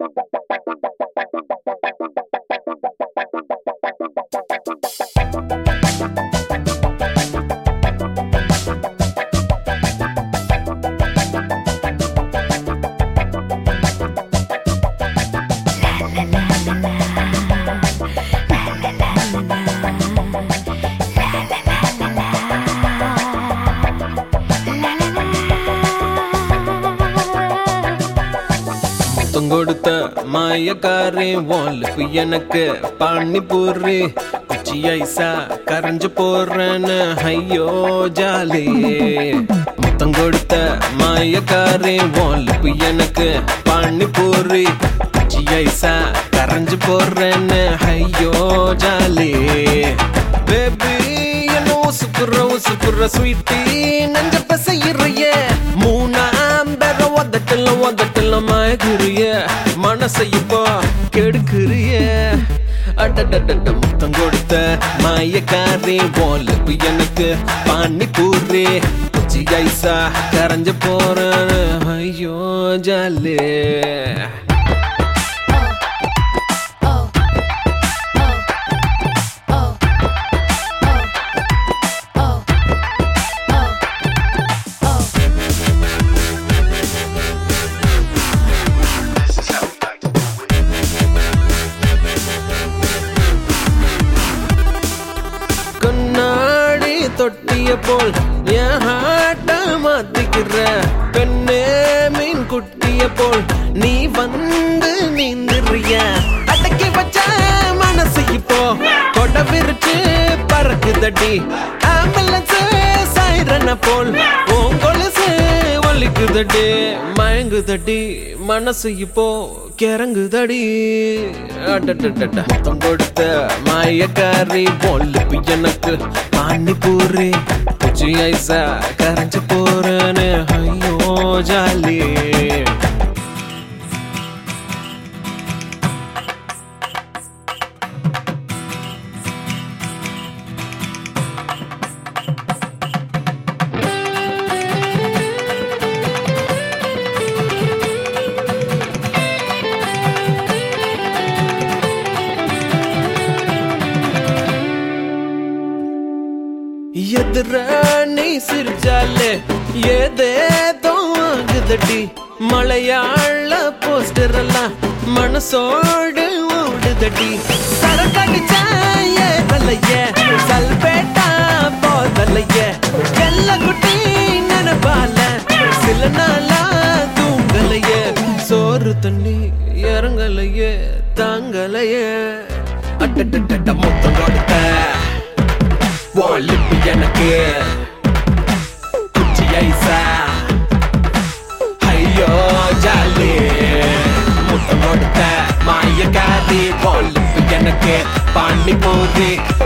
முத்தம் கொடுத்த மாயக்காரி வாலுக்கு எனக்கு பானிபூரி குச்சி ஐசா கரைஞ்சு போறேன்னு ஐயோ ஜாலி முத்தம் கொடுத்த மாயக்காரி வாலுக்கு எனக்கு பானிபூரி குச்சி ஐசா கரைஞ்சு போறேன்னு ஐயோ ஜாலி பேபி என்ன உசுக்குற உசுக்குற ஸ்வீட்டி நெஞ்ச பசையிறைய மூணாம் பெற உதட்டல உதட்டல மயக்குறிய மனசை இப்போ கெடுக்குறிய அடடடட முத்தம் கொடுத்த மாயக்காரி போலப்பு எனக்கு பானி பூரி குச்சி ஐசா கரைஞ்சு போறேன் ஐயோ ஜாலே கண்ணாடி தொட்டிய போல் என் ஹாட்ட மாத்திக்கிற பெண்ணே மீன் குட்டிய போல் நீ வந்து நீந்திரிய அடக்கி வச்ச மனசு இப்போ கொட விரிச்சு பறக்குதடி ஆம்புலன்ஸ் சைரன போல் உன் கொலுசு வலிக்குதடி மயங்குதடி மனசு இப்போ கிறங்குதடி அடடடட. முத்தம் கொடுத்த மாயக்காரி பொல்லுப்பு எனக்கு பானிபூரி குச்சி ஐசா கரைஞ்சு போறேன்னு ஐயோ ஜாலி எதிர நீ சிரிச்சாலே ஏதேதோ ஆகுதடி மலையாள போஸ்டர் எல்லாம் மனசோடு ஓடுதடி சரக்கடிச்ச ஏதலைய சல்பேட்டா போதலைய எல்ல குட்டி நினைப்பால சில நாளா தூங்கலைய சோறு தண்ணி இறங்கலையே தாங்கலையே அட்டட்ட மொத்தம் கொடுத்த வாலிப்பு எனக்கு குச்சி ஐசா ஐயோ ஜாலி முத்தம் கொடுத்த மாயக்காரி வாலிப்பு எனக்கு பாண்டி போது